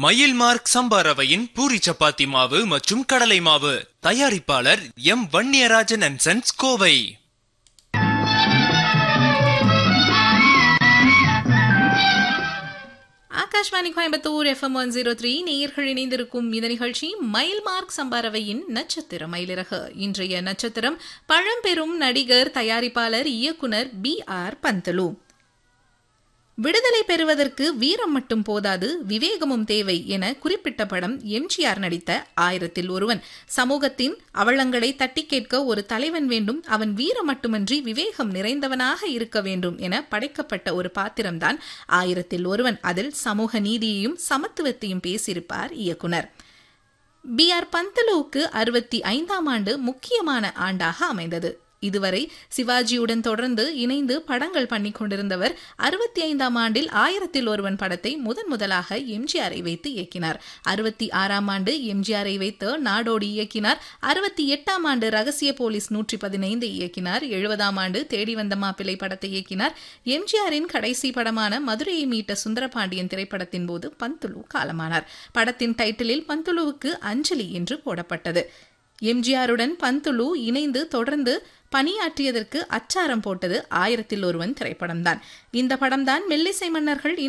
மயில் மார்க் சம்பா ரவையின் பூரி சப்பாத்தி மாவு மற்றும் கடலை மாவு தயாரிப்பாளர் M Vanniyarajan and sons Kovai Akashvani Coimbatore FM one zero three நேயர்கள் இணைந்திருக்கும் இந்த நிகழ்ச்சி மயில் மார்க் சம்பாரவையின் நட்சத்திர மயிலிறகு இன்றைய நட்சத்திரம் பழம்பெரும் நடிகர் தயாரிப்பாளர் இயக்குனர் பி ஆர் பந்தலு விடுதலை பெறுவதற்கு வீரம் மட்டும் போதாது விவேகமும் தேவை என குறிப்பிட்ட படம் எம்ஜிஆர் நடித்த ஆயிரத்தில் ஒருவன் சமூகத்தின் அவலங்களை தட்டி கேட்க ஒரு தலைவன் வேண்டும் அவன் வீரம் மட்டுமன்றி விவேகம் நிறைந்தவனாக இருக்க வேண்டும் என படைக்கப்பட்ட ஒரு பாத்திரம்தான் ஆயிரத்தில் ஒருவன் அதில் சமூக நீதியையும் சமத்துவத்தையும் பேசியிருப்பார் இயக்குனர் பி ஆர் பந்தலுவுக்கு அறுபத்தி ஐந்தாம் ஆண்டு முக்கியமான ஆண்டாக அமைந்தது இதுவரை சிவாஜியுடன் தொடர்ந்து இணைந்து படங்கள் பண்ணி கொண்டிருந்தவர் அறுபத்தி ஐந்தாம் ஆண்டில் ஆயிரத்தில் ஒருவன் படத்தை முதன் முதலாக எம்ஜிஆரை வைத்து இயக்கினார் அறுபத்தி ஆறாம் ஆண்டு எம்ஜிஆரை வைத்து நாடோடி இயக்கினார் அறுபத்தி எட்டாம் ஆண்டு ரகசிய போலீஸ் நூற்றி பதினைந்து இயக்கினார் எழுபதாம் ஆண்டு தேடி வந்த மாப்பிள்ளை படத்தை இயக்கினார் எம்ஜிஆரின் கடைசி படமான மதுரையை மீட்ட சுந்தரபாண்டியன் திரைப்படத்தின் போது பந்துலு காலமானார் படத்தின் டைட்டிலில் பந்துலுவுக்கு அஞ்சலி என்று போடப்பட்டது எம்ஜிஆருடன் பந்துலு இணைந்து தொடர்ந்து பணியாற்றியதற்கு அச்சாரம் போட்டது ஆயிரத்தில் ஒருவன் திரைப்படம்தான் இந்த படம்தான் மெல்லிசை மன்னர்கள்